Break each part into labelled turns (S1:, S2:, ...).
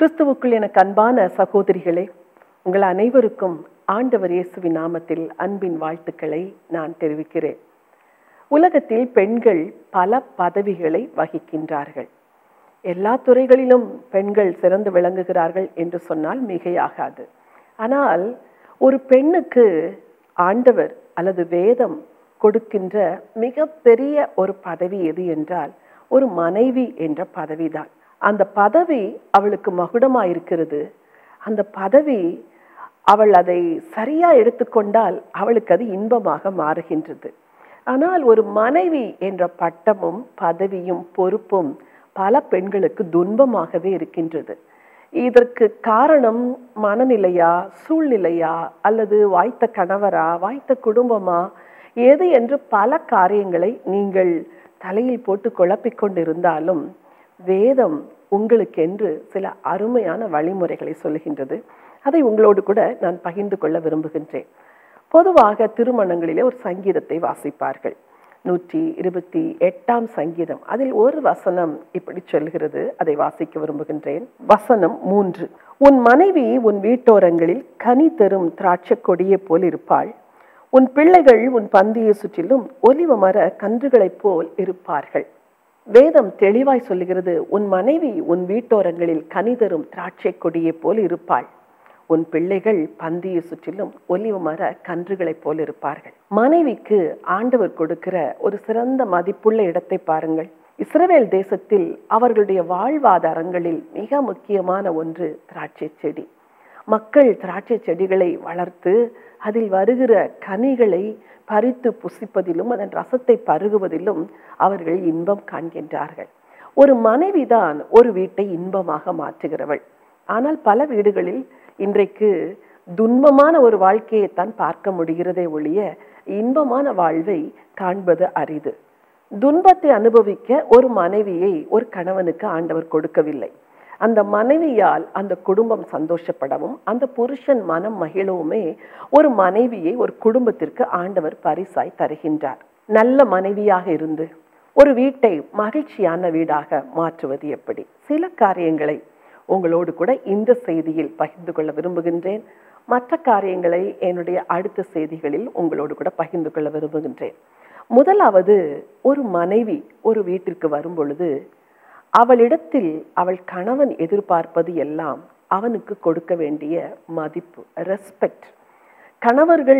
S1: கிறிஸ்துவுக்குள் எனக்கு அன்பான சகோதரிகளே உங்கள் அனைவருக்கும் ஆண்டவர் இயேசுவின் நாமத்தில் அன்பின் வாழ்த்துக்களை நான் தெரிவிக்கிறேன் உலகத்தில் பெண்கள் பல பதவிகளை வகிக்கின்றார்கள் எல்லா துறைகளிலும் பெண்கள் சிறந்து விளங்குகிறார்கள் என்று சொன்னால் மிகையாகாது ஆனால் ஒரு பெண்ணுக்கு ஆண்டவர் அல்லது வேதம் கொடுக்கின்ற மிகப்பெரிய ஒரு பதவி எது என்றால் ஒரு மனைவி என்ற பதவிதான் அந்த பதவி அவளுக்கு மகுடமாயிருக்கிறது அந்த பதவி அவள் அதை சரியா எடுத்துக்கொண்டால் அவளுக்கு அது இன்பமாக மாறுகின்றது ஆனால் ஒரு மனைவி என்ற பட்டமும் பதவியும் பொறுப்பும் பல பெண்களுக்கு துன்பமாகவே இருக்கின்றது இதற்கு காரணம் மனநிலையா சூழ்நிலையா அல்லது வாய்த்த கணவரா வாய்த்த குடும்பமா எது என்று பல காரியங்களை நீங்கள் தலையில் போட்டு குழப்பிக் கொண்டிருந்தாலும் வேதம் உங்களுக்கென்று சில அருமையான வழிமுறைகளை சொல்லுகின்றது அதை உங்களோடு கூட நான் பகிர்ந்து கொள்ள விரும்புகின்றேன் பொதுவாக திருமணங்களிலே ஒரு சங்கீதத்தை வாசிப்பார்கள் நூற்றி இருபத்தி எட்டாம் சங்கீதம் அதில் ஒரு வசனம் இப்படி சொல்கிறது அதை வாசிக்க விரும்புகின்றேன் வசனம் மூன்று உன் மனைவி உன் வீட்டோரங்களில் கனி தரும் திராட்சை கொடியை போல் இருப்பாள் உன் பிள்ளைகள் உன் பந்தியை சுற்றிலும் ஒலிவ மர கன்றுகளைப் போல் இருப்பார்கள் வேதம் தெளிவாய் சொல்லுகிறது உன் மனைவி உன் வீட்டோரங்களில் கனி தரும் திராட்சை கொடியை போல் இருப்பாள் உன் பிள்ளைகள் பந்தியை சுற்றிலும் ஒலிவ மர கன்றுகளைப் போல் இருப்பார்கள் மனைவிக்கு ஆண்டவர் கொடுக்கிற ஒரு சிறந்த மதிப்புள்ள இடத்தை பாருங்கள் இஸ்ரவேல் தேசத்தில் அவர்களுடைய வாழ்வாதாரங்களில் மிக முக்கியமான ஒன்று திராட்சை செடி மக்கள் திராட்சை செடிகளை வளர்த்து அதில் வருகிற கனிகளை பறித்து புசிப்பதிலும் அதன் ரசத்தை பருகுவதிலும் அவர்கள் இன்பம் காண்கின்றார்கள் ஒரு மனைவிதான் ஒரு வீட்டை இன்பமாக மாற்றுகிறவள் ஆனால் பல வீடுகளில் இன்றைக்கு துன்பமான ஒரு வாழ்க்கையை தான் பார்க்க முடிகிறதே ஒழிய இன்பமான வாழ்வை காண்பது அரிது துன்பத்தை அனுபவிக்க ஒரு மனைவியை ஒரு கணவனுக்கு ஆண்டவர் கொடுக்கவில்லை அந்த மனைவியால் அந்த குடும்பம் சந்தோஷப்படவும் அந்த புருஷன் மனம் மகிழவுமே ஒரு மனைவியை ஒரு குடும்பத்திற்கு ஆண்டவர் பரிசாய் தருகின்றார் நல்ல மனைவியாக இருந்து ஒரு வீட்டை மகிழ்ச்சியான வீடாக மாற்றுவது எப்படி சில காரியங்களை உங்களோடு கூட இந்த செய்தியில் பகிர்ந்து கொள்ள விரும்புகின்றேன் மற்ற காரியங்களை என்னுடைய அடுத்த செய்திகளில் உங்களோடு கூட பகிர்ந்து கொள்ள விரும்புகின்றேன் முதலாவது ஒரு மனைவி ஒரு வீட்டிற்கு வரும் பொழுது அவளிடத்தில் அவள் கணவன் எதிர்பார்ப்பது எல்லாம் அவனுக்கு கொடுக்க வேண்டிய மதிப்பு ரெஸ்பெக்ட் கணவர்கள்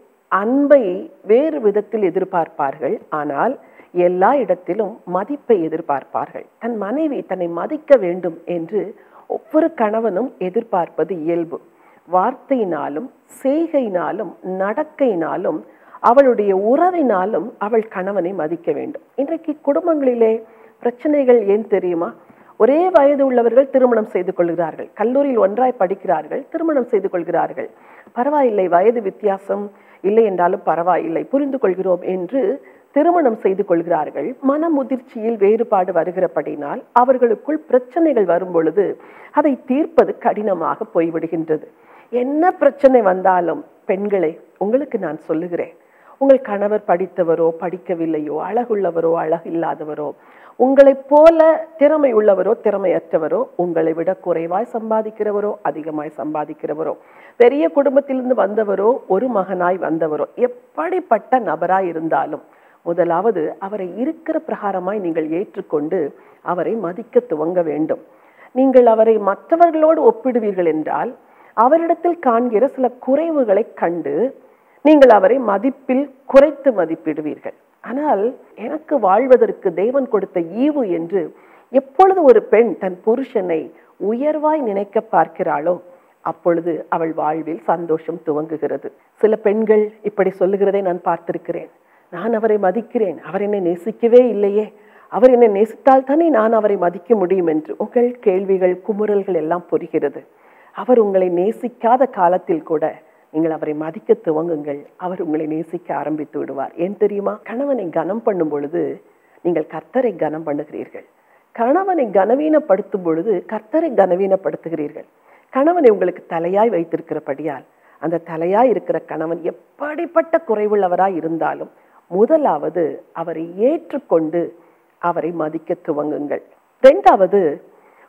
S1: அன்பை வேறு விதத்தில் எதிர்பார்ப்பார்கள் ஆனால் எல்லா இடத்திலும் மதிப்பை எதிர்பார்ப்பார்கள் தன் மனைவி தன்னை மதிக்க வேண்டும் என்று ஒவ்வொரு கணவனும் எதிர்பார்ப்பது இயல்பு வார்த்தையினாலும் செய்கையினாலும் நடக்கையினாலும் அவளுடைய உறவினாலும் அவள் கணவனை மதிக்க வேண்டும் இன்றைக்கு குடும்பங்களிலே பிரச்சனைகள் ஏன் தெரியுமா ஒரே வயது உள்ளவர்கள் திருமணம் செய்து கொள்கிறார்கள் கல்லூரியில் ஒன்றாய் படிக்கிறார்கள் திருமணம் செய்து கொள்கிறார்கள் பரவாயில்லை வயது வித்தியாசம் இல்லை என்றாலும் பரவாயில்லை புரிந்து கொள்கிறோம் என்று திருமணம் செய்து கொள்கிறார்கள் மன முதிர்ச்சியில் வேறுபாடு வருகிறபடினால் அவர்களுக்குள் பிரச்சனைகள் வரும் பொழுது அதை தீர்ப்பது கடினமாக போய்விடுகின்றது என்ன பிரச்சனை வந்தாலும் பெண்களை உங்களுக்கு நான் சொல்லுகிறேன் உங்கள் கணவர் படித்தவரோ படிக்கவில்லையோ அழகுள்ளவரோ அழகில்லாதவரோ உங்களைப் போல திறமை உள்ளவரோ திறமையற்றவரோ உங்களை விட குறைவாய் சம்பாதிக்கிறவரோ அதிகமாய் சம்பாதிக்கிறவரோ பெரிய குடும்பத்திலிருந்து வந்தவரோ ஒரு மகனாய் வந்தவரோ எப்படிப்பட்ட நபராய் இருந்தாலும் முதலாவது அவரை இருக்கிற பிரகாரமாய் நீங்கள் ஏற்றுக்கொண்டு அவரை மதிக்க துவங்க வேண்டும் நீங்கள் அவரை மற்றவர்களோடு ஒப்பிடுவீர்கள் என்றால் அவரிடத்தில் காண்கிற சில குறைவுகளை கண்டு நீங்கள் அவரை மதிப்பில் குறைத்து மதிப்பிடுவீர்கள் ஆனால் எனக்கு வாழ்வதற்கு தேவன் கொடுத்த ஈவு என்று எப்பொழுது ஒரு பெண் தன் புருஷனை உயர்வாய் நினைக்க பார்க்கிறாளோ அப்பொழுது அவள் வாழ்வில் சந்தோஷம் துவங்குகிறது சில பெண்கள் இப்படி சொல்லுகிறதை நான் பார்த்திருக்கிறேன் நான் அவரை மதிக்கிறேன் அவர் என்னை நேசிக்கவே இல்லையே அவர் என்னை நேசித்தால் தானே நான் அவரை மதிக்க முடியும் என்று உங்கள் கேள்விகள் குமுறல்கள் எல்லாம் புரிகிறது அவர் உங்களை நேசிக்காத காலத்தில் கூட நீங்கள் அவரை மதிக்க துவங்குங்கள் அவர் உங்களை நேசிக்க ஆரம்பித்து விடுவார் ஏன் தெரியுமா கணவனை கனம் பண்ணும் பொழுது நீங்கள் கர்த்தரை கனம் பண்ணுகிறீர்கள் கணவனை கனவீனப்படுத்தும் பொழுது கர்த்தரை கனவீனப்படுத்துகிறீர்கள் கணவனை உங்களுக்கு தலையாய் வைத்திருக்கிறபடியால் அந்த தலையாய் இருக்கிற கணவன் எப்படிப்பட்ட குறைவுள்ளவராய் இருந்தாலும் முதலாவது அவரை ஏற்றுக்கொண்டு அவரை மதிக்க துவங்குங்கள் இரண்டாவது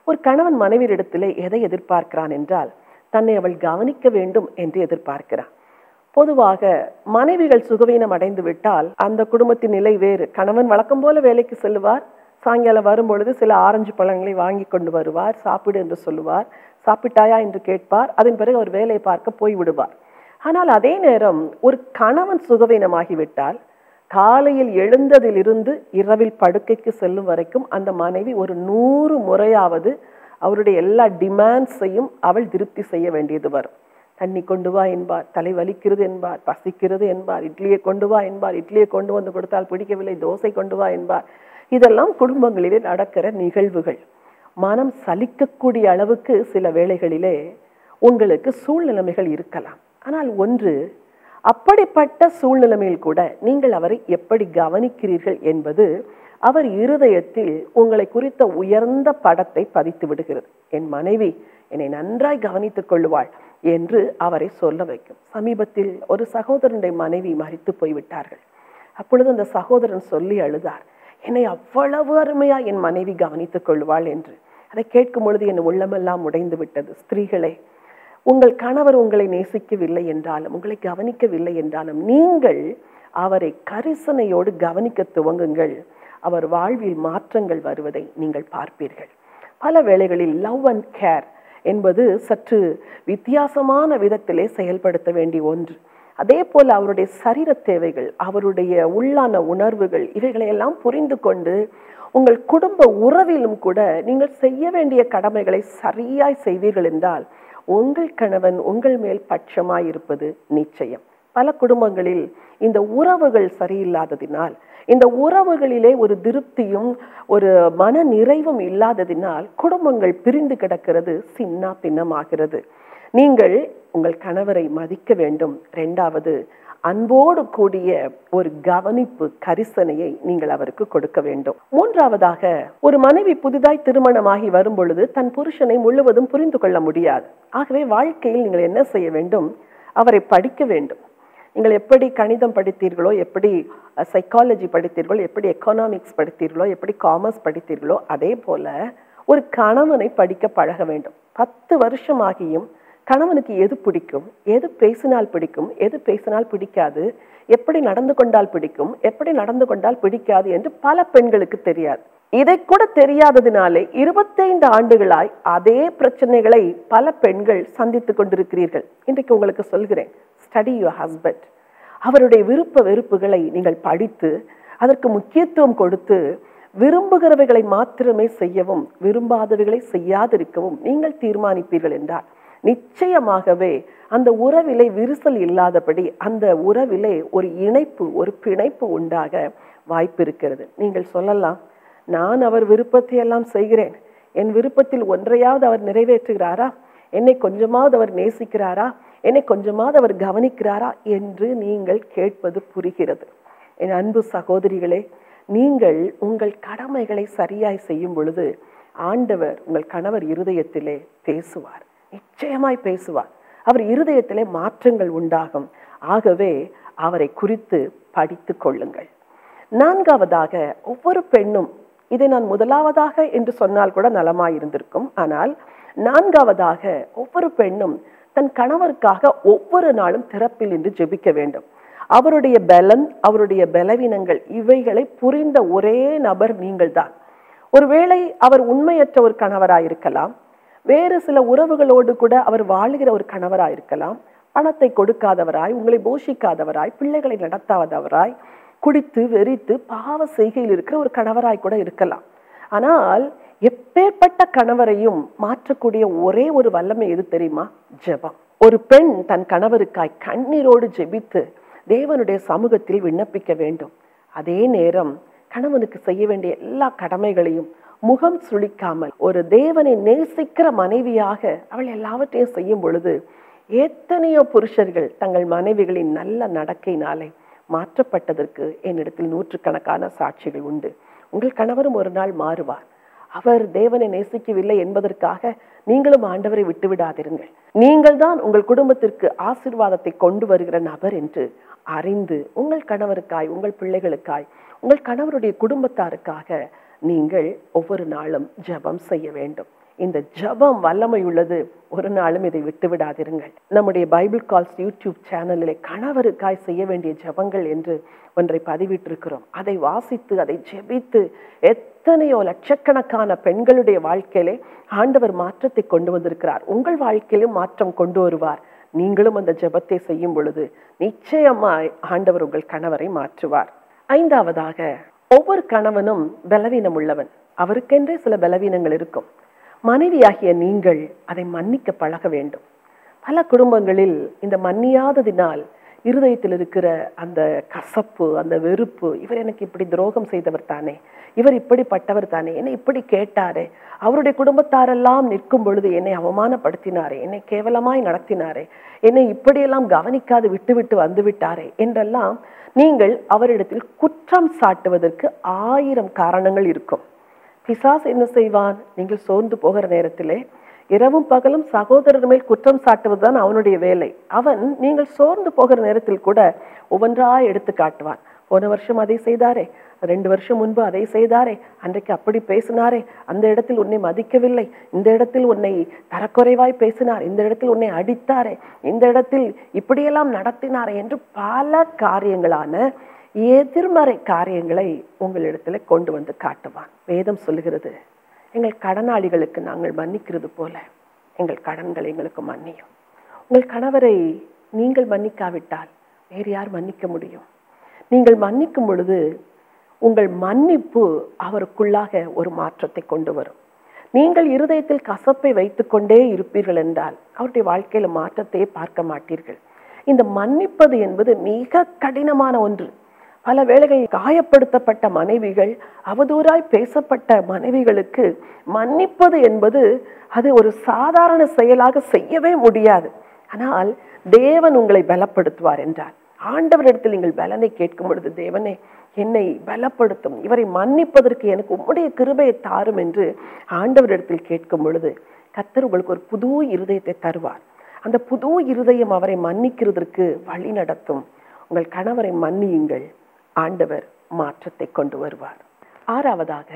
S1: ஒரு கணவன் மனைவியிடத்திலே எதை எதிர்பார்க்கிறான் என்றால் தன்னை அவள் கவனிக்க வேண்டும் என்று எதிர்பார்க்கிறான் பொதுவாக மனைவிகள் சுகவீனம் அடைந்து விட்டால் அந்த குடும்பத்தின் நிலை வேறு கணவன் வழக்கம் போல வேலைக்கு செல்லுவார் சாயங்காலம் வரும்பொழுது சில ஆரஞ்சு பழங்களை வாங்கி கொண்டு வருவார் சாப்பிடு என்று சொல்லுவார் சாப்பிட்டாயா என்று கேட்பார் அதன் பிறகு அவர் வேலையை பார்க்க போய் விடுவார் ஆனால் அதே நேரம் ஒரு கணவன் சுகவீனமாகிவிட்டால் காலையில் எழுந்ததிலிருந்து இரவில் படுக்கைக்கு செல்லும் வரைக்கும் அந்த மனைவி ஒரு நூறு முறையாவது அவருடைய எல்லா டிமாண்ட்ஸையும் அவள் திருப்தி செய்ய வேண்டியது வரும் தண்ணி கொண்டு வா என்பார் தலை வலிக்கிறது என்பார் பசிக்கிறது என்பார் இட்லியை கொண்டு வா என்பார் இட்லியை கொண்டு வந்து கொடுத்தால் பிடிக்கவில்லை தோசை கொண்டு வா என்பார் இதெல்லாம் குடும்பங்களிலே நடக்கிற நிகழ்வுகள் மனம் சலிக்கக்கூடிய அளவுக்கு சில வேளைகளிலே உங்களுக்கு சூழ்நிலைமைகள் இருக்கலாம் ஆனால் ஒன்று அப்படிப்பட்ட சூழ்நிலைமையில் கூட நீங்கள் அவரை எப்படி கவனிக்கிறீர்கள் என்பது அவர் இருதயத்தில் உங்களை குறித்த உயர்ந்த படத்தை பதித்து விடுகிறது என் மனைவி என்னை நன்றாய் கவனித்துக் கொள்ளுவாள் என்று அவரை சொல்ல வைக்கும் சமீபத்தில் ஒரு சகோதரனுடைய மனைவி மறித்து போய்விட்டார்கள் அப்பொழுது அந்த சகோதரன் சொல்லி அழுதார் என்னை அவ்வளவு அருமையா என் மனைவி கவனித்துக் கொள்வாள் என்று அதை கேட்கும் பொழுது என் உள்ளமெல்லாம் உடைந்து விட்டது ஸ்திரீகளே உங்கள் கணவர் உங்களை நேசிக்கவில்லை என்றாலும் உங்களை கவனிக்கவில்லை என்றாலும் நீங்கள் அவரை கரிசனையோடு கவனிக்க துவங்குங்கள் அவர் வாழ்வில் மாற்றங்கள் வருவதை நீங்கள் பார்ப்பீர்கள் பல வேளைகளில் லவ் அண்ட் கேர் என்பது சற்று வித்தியாசமான விதத்திலே செயல்படுத்த வேண்டிய ஒன்று அதே போல அவருடைய சரீர தேவைகள் அவருடைய உள்ளான உணர்வுகள் இவைகளையெல்லாம் புரிந்து கொண்டு உங்கள் குடும்ப உறவிலும் கூட நீங்கள் செய்ய வேண்டிய கடமைகளை சரியாய் செய்வீர்கள் என்றால் உங்கள் கணவன் உங்கள் மேல் பட்சமாய் இருப்பது நிச்சயம் பல குடும்பங்களில் இந்த உறவுகள் சரியில்லாததினால் இந்த உறவுகளிலே ஒரு திருப்தியும் ஒரு மன நிறைவும் இல்லாததினால் குடும்பங்கள் பிரிந்து கிடக்கிறது சின்ன பின்னமாகிறது நீங்கள் உங்கள் கணவரை மதிக்க வேண்டும் ரெண்டாவது அன்போடு கூடிய ஒரு கவனிப்பு கரிசனையை நீங்கள் அவருக்கு கொடுக்க வேண்டும் மூன்றாவதாக ஒரு மனைவி புதிதாய் திருமணமாகி வரும் பொழுது தன் புருஷனை முழுவதும் புரிந்து கொள்ள முடியாது ஆகவே வாழ்க்கையில் நீங்கள் என்ன செய்ய வேண்டும் அவரை படிக்க வேண்டும் நீங்கள் எப்படி கணிதம் படித்தீர்களோ எப்படி சைக்காலஜி படித்தீர்களோ எப்படி எக்கனாமிக்ஸ் படித்தீர்களோ எப்படி காமர்ஸ் படித்தீர்களோ அதே போல ஒரு கணவனை படிக்க பழக வேண்டும் பத்து வருஷமாகியும் கணவனுக்கு எது பிடிக்கும் எது பேசினால் பிடிக்கும் எது பேசினால் பிடிக்காது எப்படி நடந்து கொண்டால் பிடிக்கும் எப்படி நடந்து கொண்டால் பிடிக்காது என்று பல பெண்களுக்கு தெரியாது இதை கூட தெரியாததினாலே இருபத்தைந்து ஆண்டுகளாய் அதே பிரச்சனைகளை பல பெண்கள் சந்தித்து கொண்டிருக்கிறீர்கள் இன்றைக்கு உங்களுக்கு சொல்கிறேன் ஸ்டடி யுவர் ஹஸ்பண்ட் அவருடைய விருப்ப வெறுப்புகளை நீங்கள் படித்து அதற்கு முக்கியத்துவம் கொடுத்து விரும்புகிறவைகளை மாத்திரமே செய்யவும் விரும்பாதவைகளை செய்யாதிருக்கவும் நீங்கள் தீர்மானிப்பீர்கள் என்றால் நிச்சயமாகவே அந்த உறவிலே விரிசல் இல்லாதபடி அந்த உறவிலே ஒரு இணைப்பு ஒரு பிணைப்பு உண்டாக வாய்ப்பு இருக்கிறது நீங்கள் சொல்லலாம் நான் அவர் விருப்பத்தை எல்லாம் செய்கிறேன் என் விருப்பத்தில் ஒன்றையாவது அவர் நிறைவேற்றுகிறாரா என்னை கொஞ்சமாவது அவர் நேசிக்கிறாரா என்னை கொஞ்சமாவது அவர் கவனிக்கிறாரா என்று நீங்கள் கேட்பது புரிகிறது என் அன்பு சகோதரிகளே நீங்கள் உங்கள் கடமைகளை சரியாய் செய்யும் பொழுது ஆண்டவர் உங்கள் கணவர் இருதயத்திலே பேசுவார் நிச்சயமாய் பேசுவார் அவர் இருதயத்திலே மாற்றங்கள் உண்டாகும் ஆகவே அவரை குறித்து படித்து கொள்ளுங்கள் நான்காவதாக ஒவ்வொரு பெண்ணும் இதை நான் முதலாவதாக என்று சொன்னால் கூட நலமாயிருந்திருக்கும் ஆனால் நான்காவதாக ஒவ்வொரு பெண்ணும் தன் கணவருக்காக ஒவ்வொரு நாளும் திறப்பில் இன்று ஜெபிக்க வேண்டும் அவருடைய பலன் அவருடைய பலவீனங்கள் இவைகளை புரிந்த ஒரே நபர் நீங்கள்தான் ஒருவேளை அவர் உண்மையற்ற ஒரு கணவராயிருக்கலாம் வேறு சில உறவுகளோடு கூட அவர் வாழுகிற ஒரு கணவராயிருக்கலாம் பணத்தை கொடுக்காதவராய் உங்களை போஷிக்காதவராய் பிள்ளைகளை நடத்தாதவராய் குடித்து வெறித்து பாவ செய்கையில் இருக்கிற ஒரு கணவராய் கூட இருக்கலாம் ஆனால் எப்பேற்பட்ட கணவரையும் மாற்றக்கூடிய ஒரே ஒரு வல்லமை எது தெரியுமா ஜெபம் ஒரு பெண் தன் கணவருக்காய் கண்ணீரோடு ஜெபித்து தேவனுடைய சமூகத்தில் விண்ணப்பிக்க வேண்டும் அதே நேரம் கணவனுக்கு செய்ய வேண்டிய எல்லா கடமைகளையும் முகம் சுளிக்காமல் ஒரு தேவனை நேசிக்கிற மனைவியாக அவள் எல்லாவற்றையும் செய்யும் பொழுது எத்தனையோ புருஷர்கள் தங்கள் மனைவிகளின் நல்ல நடக்கையினாலே மாற்றப்பட்டதற்கு என்னிடத்தில் நூற்றுக்கணக்கான சாட்சிகள் உண்டு உங்கள் கணவரும் ஒரு நாள் மாறுவார் அவர் தேவனை நேசிக்கவில்லை என்பதற்காக நீங்களும் ஆண்டவரை விட்டு விடாதிருங்கள் நீங்கள் தான் உங்கள் குடும்பத்திற்கு ஆசிர்வாதத்தை கொண்டு வருகிற நபர் என்று அறிந்து உங்கள் கணவருக்காய் உங்கள் பிள்ளைகளுக்காய் உங்கள் கணவருடைய குடும்பத்தாருக்காக நீங்கள் ஒவ்வொரு நாளும் ஜெபம் செய்ய வேண்டும் இந்த ஜெபம் வல்லமை உள்ளது ஒரு நாளும் இதை விட்டு விடாதிருங்கள் நம்முடைய பைபிள் கால்ஸ் யூடியூப் சேனலிலே கணவருக்காய் செய்ய வேண்டிய ஜெபங்கள் என்று ஒன்றை பதிவிட்டிருக்கிறோம் அதை வாசித்து அதை ஜெபித்து எத்தனையோ லட்சக்கணக்கான பெண்களுடைய வாழ்க்கையிலே ஆண்டவர் மாற்றத்தை கொண்டு வந்திருக்கிறார் உங்கள் வாழ்க்கையிலும் மாற்றம் கொண்டு வருவார் நீங்களும் அந்த ஜெபத்தை செய்யும் பொழுது நிச்சயமாய் ஆண்டவர் உங்கள் கணவரை மாற்றுவார் ஐந்தாவதாக ஒவ்வொரு கணவனும் பலவீனம் உள்ளவன் அவருக்கென்றே சில பலவீனங்கள் இருக்கும் மனைவியாகிய நீங்கள் அதை மன்னிக்க பழக வேண்டும் பல குடும்பங்களில் இந்த மன்னியாததினால் இருதயத்தில் இருக்கிற அந்த கசப்பு அந்த வெறுப்பு இவர் எனக்கு இப்படி துரோகம் செய்தவர் தானே இவர் இப்படிப்பட்டவர் தானே என்னை இப்படி கேட்டாரே அவருடைய குடும்பத்தாரெல்லாம் நிற்கும் பொழுது என்னை அவமானப்படுத்தினாரே என்னை கேவலமாய் நடத்தினாரே என்னை இப்படியெல்லாம் கவனிக்காது விட்டுவிட்டு வந்து விட்டாரே என்றெல்லாம் நீங்கள் அவரிடத்தில் குற்றம் சாட்டுவதற்கு ஆயிரம் காரணங்கள் இருக்கும் பிசாஸ் என்ன செய்வான் நீங்கள் சோர்ந்து போகிற நேரத்திலே இரவும் பகலும் சகோதரர் மேல் குற்றம் சாட்டுவதுதான் அவனுடைய வேலை அவன் நீங்கள் சோர்ந்து போகிற நேரத்தில் கூட ஒவ்வொன்றா எடுத்து காட்டுவான் போன வருஷம் அதை செய்தாரே ரெண்டு வருஷம் முன்பு அதை செய்தாரே அன்றைக்கு அப்படி பேசினாரே அந்த இடத்தில் உன்னை மதிக்கவில்லை இந்த இடத்தில் உன்னை தரக்குறைவாய் பேசினார் இந்த இடத்தில் உன்னை அடித்தாரே இந்த இடத்தில் இப்படியெல்லாம் நடத்தினாரே என்று பல காரியங்களான எதிர்மறை காரியங்களை உங்களிடத்துல கொண்டு வந்து காட்டுவான் வேதம் சொல்லுகிறது எங்கள் கடனாளிகளுக்கு நாங்கள் மன்னிக்கிறது போல எங்கள் கடன்களை எங்களுக்கு மன்னியும் உங்கள் கணவரை நீங்கள் மன்னிக்காவிட்டால் வேறு யார் மன்னிக்க முடியும் நீங்கள் மன்னிக்கும் பொழுது உங்கள் மன்னிப்பு அவருக்குள்ளாக ஒரு மாற்றத்தை கொண்டு வரும் நீங்கள் இருதயத்தில் கசப்பை வைத்துக்கொண்டே இருப்பீர்கள் என்றால் அவருடைய வாழ்க்கையில மாற்றத்தையே பார்க்க மாட்டீர்கள் இந்த மன்னிப்பது என்பது மிக கடினமான ஒன்று பல வேளைகளில் காயப்படுத்தப்பட்ட மனைவிகள் அவதூறாய் பேசப்பட்ட மனைவிகளுக்கு மன்னிப்பது என்பது அது ஒரு சாதாரண செயலாக செய்யவே முடியாது ஆனால் தேவன் உங்களை பலப்படுத்துவார் என்றார் ஆண்டவரிடத்தில் நீங்கள் பலனை கேட்கும் பொழுது தேவனே என்னை பலப்படுத்தும் இவரை மன்னிப்பதற்கு எனக்கு உம்முடைய கிருபையை தாரும் என்று ஆண்டவரிடத்தில் கேட்கும் பொழுது கர்த்தர் உங்களுக்கு ஒரு புது இருதயத்தை தருவார் அந்த புது இருதயம் அவரை மன்னிக்கிறதற்கு வழி நடத்தும் உங்கள் கணவரை மன்னியுங்கள் ஆண்டவர் மாற்றத்தை கொண்டு வருவார் ஆறாவதாக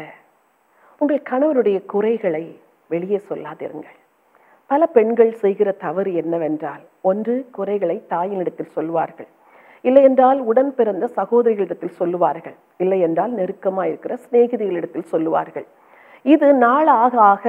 S1: உங்கள் கணவருடைய குறைகளை வெளியே சொல்லாதிருங்கள் பல பெண்கள் செய்கிற தவறு என்னவென்றால் ஒன்று குறைகளை தாயினிடத்தில் சொல்வார்கள் இல்லை என்றால் உடன் பிறந்த சகோதரிகளிடத்தில் சொல்லுவார்கள் இல்லை என்றால் நெருக்கமாக இருக்கிற சிநேகிதிகளிடத்தில் சொல்லுவார்கள் இது நாள் ஆக ஆக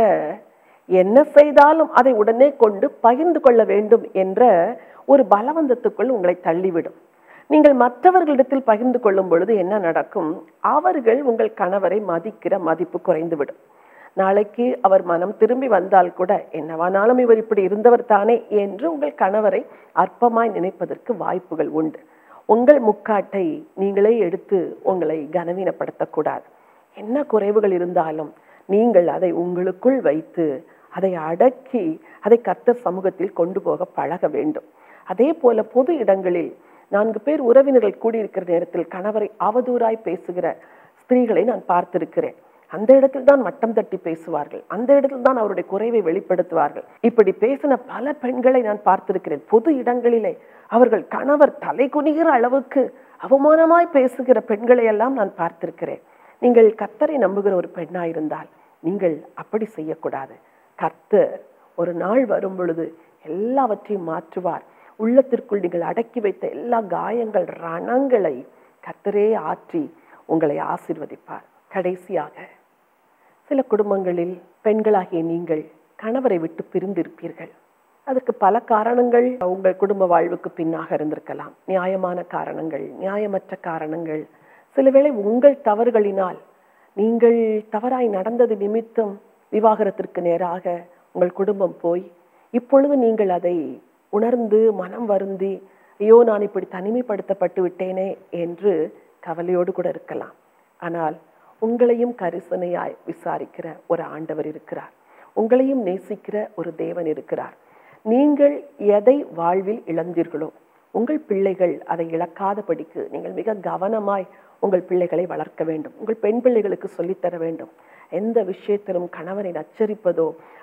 S1: என்ன செய்தாலும் அதை உடனே கொண்டு பகிர்ந்து கொள்ள வேண்டும் என்ற ஒரு பலவந்தத்துக்குள் உங்களை தள்ளிவிடும் நீங்கள் மற்றவர்களிடத்தில் பகிர்ந்து கொள்ளும் பொழுது என்ன நடக்கும் அவர்கள் உங்கள் கணவரை மதிக்கிற மதிப்பு குறைந்துவிடும் நாளைக்கு அவர் மனம் திரும்பி வந்தால் கூட என்னவானாலும் இவர் இப்படி இருந்தவர் தானே என்று உங்கள் கணவரை அற்பமாய் நினைப்பதற்கு வாய்ப்புகள் உண்டு உங்கள் முக்காட்டை நீங்களே எடுத்து உங்களை கனவீனப்படுத்தக்கூடாது என்ன குறைவுகள் இருந்தாலும் நீங்கள் அதை உங்களுக்குள் வைத்து அதை அடக்கி அதை கர்த்தர் சமூகத்தில் கொண்டு போக பழக வேண்டும் அதே போல பொது இடங்களில் நான்கு பேர் உறவினர்கள் கூடியிருக்கிற நேரத்தில் கணவரை அவதூறாய் பேசுகிற ஸ்திரீகளை நான் பார்த்திருக்கிறேன் அந்த இடத்தில் தான் மட்டம் தட்டி பேசுவார்கள் அந்த இடத்தில் தான் அவருடைய குறைவை வெளிப்படுத்துவார்கள் இப்படி பேசின பல பெண்களை நான் பார்த்திருக்கிறேன் பொது இடங்களிலே அவர்கள் கணவர் தலை குனிகிற அளவுக்கு அவமானமாய் பேசுகிற பெண்களை எல்லாம் நான் பார்த்திருக்கிறேன் நீங்கள் கர்த்தரை நம்புகிற ஒரு பெண்ணாயிருந்தால் நீங்கள் அப்படி செய்யக்கூடாது கர்த்தர் ஒரு நாள் வரும் பொழுது எல்லாவற்றையும் மாற்றுவார் உள்ளத்திற்குள் நீங்கள் அடக்கி வைத்த எல்லா காயங்கள் ரணங்களை கர்த்தரே ஆற்றி உங்களை ஆசீர்வதிப்பார் கடைசியாக சில குடும்பங்களில் பெண்களாகிய நீங்கள் கணவரை விட்டு பிரிந்திருப்பீர்கள் அதுக்கு பல காரணங்கள் உங்கள் குடும்ப வாழ்வுக்கு பின்னாக இருந்திருக்கலாம் நியாயமான காரணங்கள் நியாயமற்ற காரணங்கள் சில வேளை உங்கள் தவறுகளினால் நீங்கள் தவறாய் நடந்தது நிமித்தம் விவாகரத்திற்கு நேராக உங்கள் குடும்பம் போய் இப்பொழுது நீங்கள் அதை உணர்ந்து மனம் வருந்தி ஐயோ நான் இப்படி தனிமைப்படுத்தப்பட்டு விட்டேனே என்று கவலையோடு கூட இருக்கலாம் ஆனால் உங்களையும் கரிசனையாய் விசாரிக்கிற ஒரு ஆண்டவர் இருக்கிறார் உங்களையும் நேசிக்கிற ஒரு தேவன் இருக்கிறார் நீங்கள் எதை வாழ்வில் இழந்தீர்களோ உங்கள் பிள்ளைகள் அதை இழக்காதபடிக்கு நீங்கள் மிக கவனமாய் உங்கள் பிள்ளைகளை வளர்க்க வேண்டும் உங்கள் பெண் பிள்ளைகளுக்கு சொல்லித்தர வேண்டும் எந்த விஷயத்திலும் கணவனை நச்சரிப்பதோ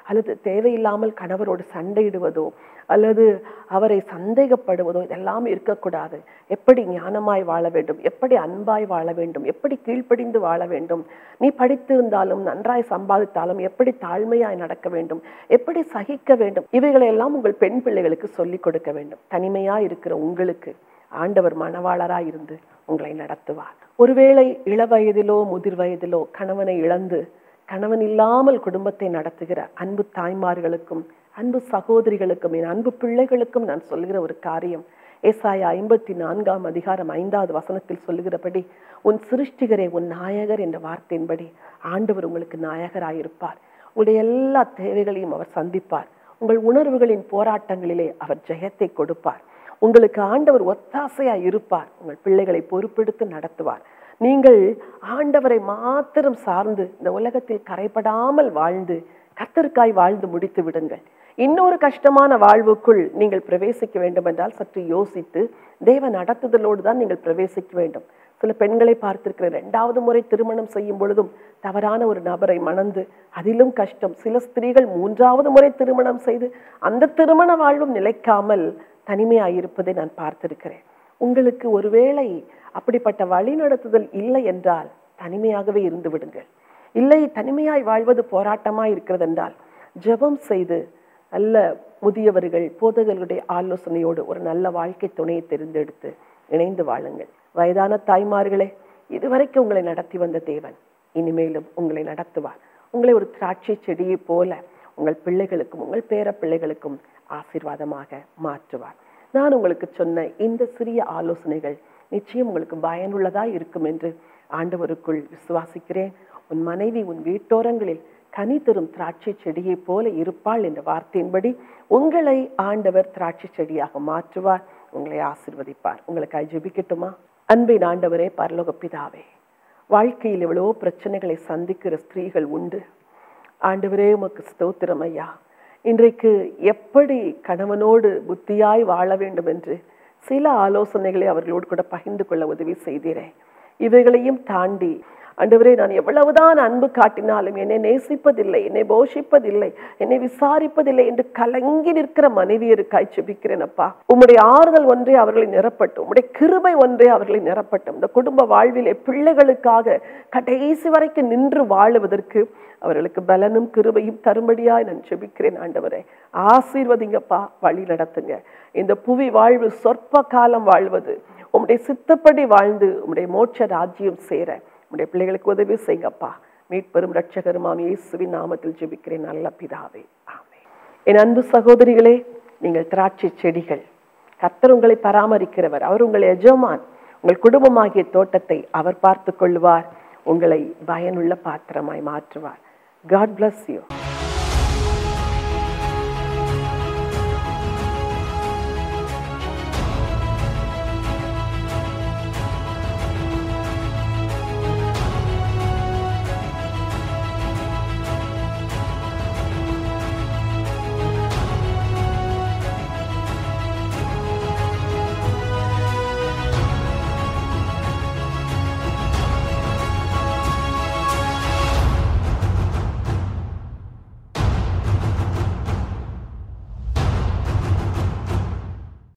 S1: அல்லது தேவையில்லாமல் கணவரோடு சண்டையிடுவதோ அல்லது அவரை சந்தேகப்படுவதோ இதெல்லாம் இருக்கக்கூடாது எப்படி ஞானமாய் வாழ வேண்டும் எப்படி அன்பாய் வாழ வேண்டும் எப்படி கீழ்ப்படிந்து வாழ வேண்டும் நீ படித்திருந்தாலும் நன்றாய் சம்பாதித்தாலும் எப்படி தாழ்மையாய் நடக்க வேண்டும் எப்படி சகிக்க வேண்டும் இவைகளை எல்லாம் உங்கள் பெண் பிள்ளைகளுக்கு சொல்லிக் கொடுக்க வேண்டும் தனிமையா இருக்கிற உங்களுக்கு ஆண்டவர் மணவாளராய் இருந்து உங்களை நடத்துவார் ஒருவேளை இள வயதிலோ முதிர் வயதிலோ கணவனை இழந்து கணவன் இல்லாமல் குடும்பத்தை நடத்துகிற அன்பு தாய்மார்களுக்கும் அன்பு சகோதரிகளுக்கும் என் அன்பு பிள்ளைகளுக்கும் நான் சொல்கிற ஒரு காரியம் ஏசாயா ஐம்பத்தி நான்காம் அதிகாரம் ஐந்தாவது வசனத்தில் சொல்லுகிறபடி உன் சிருஷ்டிகரே உன் நாயகர் என்ற வார்த்தையின்படி ஆண்டவர் உங்களுக்கு நாயகராயிருப்பார் உங்களுடைய எல்லா தேவைகளையும் அவர் சந்திப்பார் உங்கள் உணர்வுகளின் போராட்டங்களிலே அவர் ஜெயத்தை கொடுப்பார் உங்களுக்கு ஆண்டவர் ஒத்தாசையாய் இருப்பார் உங்கள் பிள்ளைகளை பொறுப்பெடுத்து நடத்துவார் நீங்கள் ஆண்டவரை மாத்திரம் சார்ந்து இந்த உலகத்தில் கரைபடாமல் வாழ்ந்து கத்தருக்காய் வாழ்ந்து முடித்து விடுங்கள் இன்னொரு கஷ்டமான வாழ்வுக்குள் நீங்கள் பிரவேசிக்க வேண்டும் என்றால் சற்று யோசித்து தேவ நடத்துதலோடு தான் நீங்கள் பிரவேசிக்க வேண்டும் சில பெண்களை பார்த்திருக்கிற இரண்டாவது முறை திருமணம் செய்யும் பொழுதும் தவறான ஒரு நபரை மணந்து அதிலும் கஷ்டம் சில ஸ்திரீகள் மூன்றாவது முறை திருமணம் செய்து அந்த திருமண வாழ்வும் நிலைக்காமல் தனிமையாயிருப்பதை நான் பார்த்திருக்கிறேன் உங்களுக்கு ஒருவேளை அப்படிப்பட்ட வழி நடத்துதல் இல்லை என்றால் தனிமையாகவே இருந்து விடுங்கள் இல்லை தனிமையாய் வாழ்வது போராட்டமாய் இருக்கிறது என்றால் ஜெபம் செய்து நல்ல முதியவர்கள் போதகர்களுடைய ஆலோசனையோடு ஒரு நல்ல வாழ்க்கை துணையை தெரிந்தெடுத்து இணைந்து வாழுங்கள் வயதான தாய்மார்களே இதுவரைக்கும் உங்களை நடத்தி வந்த தேவன் இனிமேலும் உங்களை நடத்துவார் உங்களை ஒரு திராட்சை செடியை போல உங்கள் பிள்ளைகளுக்கும் உங்கள் பேர பிள்ளைகளுக்கும் ஆசீர்வாதமாக மாற்றுவார் நான் உங்களுக்கு சொன்ன இந்த சிறிய ஆலோசனைகள் நிச்சயம் உங்களுக்கு பயனுள்ளதா இருக்கும் என்று ஆண்டவருக்குள் விசுவாசிக்கிறேன் உன் மனைவி உன் வீட்டோரங்களில் கனி தரும் திராட்சை செடியைப் போல இருப்பாள் என்ற வார்த்தையின்படி உங்களை ஆண்டவர் திராட்சை செடியாக மாற்றுவார் உங்களை ஆசிர்வதிப்பார் உங்களுக்கு ஜெபிக்கட்டுமா அன்பின் ஆண்டவரே பரலோக பிதாவே வாழ்க்கையில் எவ்வளவோ பிரச்சனைகளை சந்திக்கிற ஸ்திரீகள் உண்டு ஆண்டவரே உமக்கு ஸ்தோத்திரம் ஐயா இன்றைக்கு எப்படி கணவனோடு புத்தியாய் வாழ வேண்டும் என்று சில ஆலோசனைகளை அவர்களோடு கூட பகிர்ந்து கொள்ள உதவி செய்தீரே இவைகளையும் தாண்டி ஆண்டவரே நான் எவ்வளவுதான் அன்பு காட்டினாலும் என்னை நேசிப்பதில்லை என்னை போஷிப்பதில்லை என்னை விசாரிப்பதில்லை என்று கலங்கி நிற்கிற மனைவியருக்காய் செபிக்கிறேன் அப்பா உம்முடைய ஆறுதல் ஒன்றே அவர்களை நிரப்பட்டும் உம்முடைய கிருபை ஒன்றே அவர்களை நிரப்பட்டும் இந்த குடும்ப வாழ்விலே பிள்ளைகளுக்காக கடைசி வரைக்கும் நின்று வாழுவதற்கு அவர்களுக்கு பலனும் கிருபையும் தரும்படியாய் நான் செபிக்கிறேன் ஆண்டவரே ஆசீர்வதிங்கப்பா வழி நடத்துங்க இந்த புவி வாழ்வு சொற்ப காலம் வாழ்வது உம்முடைய சித்தப்படி வாழ்ந்து உம்முடைய மோட்ச ராஜ்யம் சேர உம்முடைய பிள்ளைகளுக்கு உதவி செய்யுங்கப்பா மீட்பெரும் ரட்சகருமாம் இயேசுவின் நாமத்தில் ஜெபிக்கிறேன் நல்ல பிதாவே ஆமே என் அன்பு சகோதரிகளே நீங்கள் திராட்சை செடிகள் கர்த்தர் உங்களை பராமரிக்கிறவர் அவர் உங்கள் எஜமான் உங்கள் குடும்பமாகிய தோட்டத்தை அவர் பார்த்து கொள்வார் உங்களை பயனுள்ள பாத்திரமாய் மாற்றுவார் காட் bless யூ